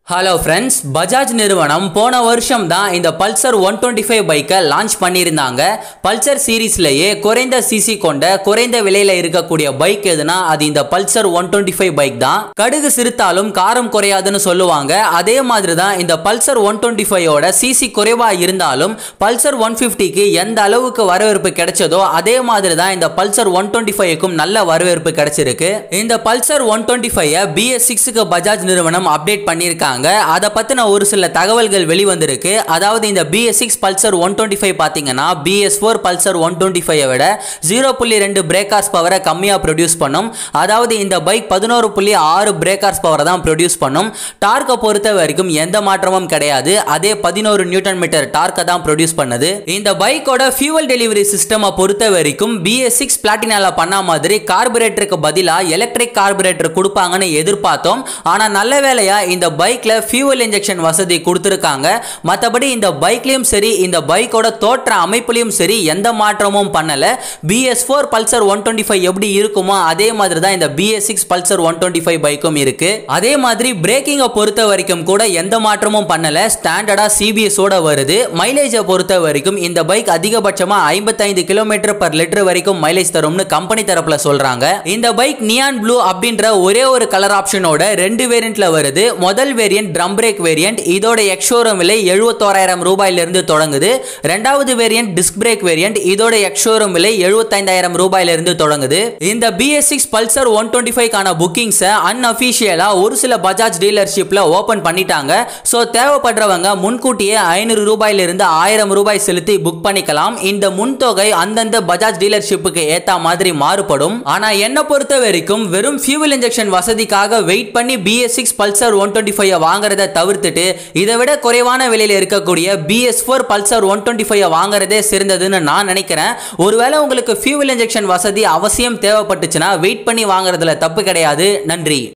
hello friends Bajaj நிறுவனம் போன வருஷம் தான் இந்த பல்சர் ஒன் டுவெண்ட்டி ஃபைவ் பைக்கை லான்ச் பண்ணியிருந்தாங்க பல்சர் சீரீஸ்லேயே குறைந்த சிசி கொண்ட குறைந்த விலையில் இருக்கக்கூடிய பைக் எதுனா அது இந்த Pulsar one twenty five bike தான் கடுகு சிறுத்தாலும் காரம் குறையாதுன்னு சொல்லுவாங்க அதே மாதிரி தான் இந்த பல்சர் ஒன் டுவெண்ட்டி ஃபைவோட சிசி குறைவாக இருந்தாலும் பல்சர் ஒன் ஃபிஃப்டிக்கு எந்த அளவுக்கு வரவேற்பு கிடைச்சதோ அதே மாதிரி தான் இந்த பல்சர் ஒன் டுவெண்ட்டி ஃபைவ்க்கும் நல்ல வரவேற்பு கிடைச்சிருக்கு இந்த Pulsar one twenty five BS சிக்ஸுக்கு பஜாஜ் நிறுவனம் அப்டேட் பண்ணியிருக்காங்க அதை பற்றின ஒரு சில தகவல்கள் வெளிவந்திருக்கு அதாவது இந்த BS six Pulsar one twenty five பார்த்தீங்கன்னா BS four Pulsar one twenty ஃபைவை விட ஜீரோ புள்ளி ரெண்டு பிரேக்கார்ஸ் பவரை கம்மியாக ப்ரொடியூஸ் பண்ணும் அதாவது இந்த பைக் பதினோரு புள்ளி ஆறு பிரேக்கார்ஸ் பவரை தான் ப்ரொடியூஸ் பண்ணும் டார்க்கை பொறுத்த வரைக்கும் எந்த மாற்றமும் கிடையாது அதே பதினோரு நியூட்டன் மீட்டர் டார்க்கை தான் ப்ரொடியூஸ் பண்ணுது இந்த பைக்கோட ஃபியூவல் டெலிவரி சிஸ்டமை பொறுத்த வரைக்கும் பிஎஸ் சிக்ஸ் பிளாட்டினால பண்ண மாதிரி கார்பரேட்டருக்கு பதிலாக எலக்ட்ரிக் கார்பரேட்டர் கொடுப்பாங்கன்னு எதிர்பார்த்தோம் ஆனால் நல்ல வேலையா இந்த பைக்ல ஃபியூவல் இன்ஜெக்ஷன் வசதி கொடுத்துருக்காங்க மற்றபடி இந்த பைக்லயும் சரி இந்த பைக்கோட தோற்ற அமைப்புலையும் சரி எந்த மாற்றமும் பண்ணல BS four Pulsar one twenty five எப்படி இருக்குமோ அதே மாதிரி தான் இந்த BS six Pulsar one twenty five பைக்கும் இருக்கு அதே மாதிரி பிரேக்கிங்கை பொறுத்த வரைக்கும் கூட எந்த மாற்றமும் பண்ணல ஸ்டாண்டர்டா சிபிஎஸோட வருது மைலேஜை பொறுத்த வரைக்கும் இந்த பைக் அதிகபட்சமா ஐம்பத்தைந்து கிலோமீட்டர் பர் லிட்டர் வரைக்கும் மைலேஜ் தரும்னு கம்பெனி தரப்புல சொல்றாங்க இந்த பைக் நியான் ப்ளூ அப்படின்ற ஒரே ஒரு கலர் ஆப்ஷனோட ரெண்டு வேரியண்ட்ல வருது முதல் வேரியன்ட் ட்ரம் பிரேக் வேரியன்ட் இதோட எக்ஷோரூம் விலை எழுபத்தோராயிரம் ரூபாயிலிருந்து தொடங்குது ரெண்டாவது வேரியன்ட் டிஸ்க் பிரேக் வேரியன்ட் இதோட எக்ஷோரூம் விலை எழுபத்தைந்தாயிரம் ரூபாயிலிருந்து தொடங்குது இந்த BS six Pulsar one twenty ஃபைவ்க்கான புக்கிங்ஸை அன்அஃபிஷியலா ஒரு சில பஜாஜ் டீலர்ஷிப்ல ஓபன் பண்ணிட்டாங்க ஸோ தேவைப்படுறவங்க முன்கூட்டியே ஐநூறு ரூபாயிலிருந்து ஆயிரம் ரூபாய் செலுத்தி புக் பண்ணிக்கலாம் இந்த முன்தொகை அந்தந்த பஜாஜ் டீலர்ஷிப்புக்கு ஏத்த மாதிரி மாறுபடும் ஆனா என்ன பொறுத்த வரைக்கும் வெறும் ஃபியூவல் இன்ஜெக்ஷன் வசதிக்காக வெயிட் பண்ணி BS six Pulsar one twenty five வாங்குறத தவிர்த்துட்டு இதை விட குறைவான விலையில் இருக்கக்கூடிய BS four Pulsar one twenty five வாங்குறதே சிறந்ததுன்னு நான் நினைக்கிறேன் ஒருவேளை உங்களுக்கு ஃபியூவல் இன்ஜெக்ஷன் வசதி அவசியம் தேவைப்பட்டுச்சுன்னா வெயிட் பண்ணி வாங்குறதுல தப்பு கிடையாது நன்றி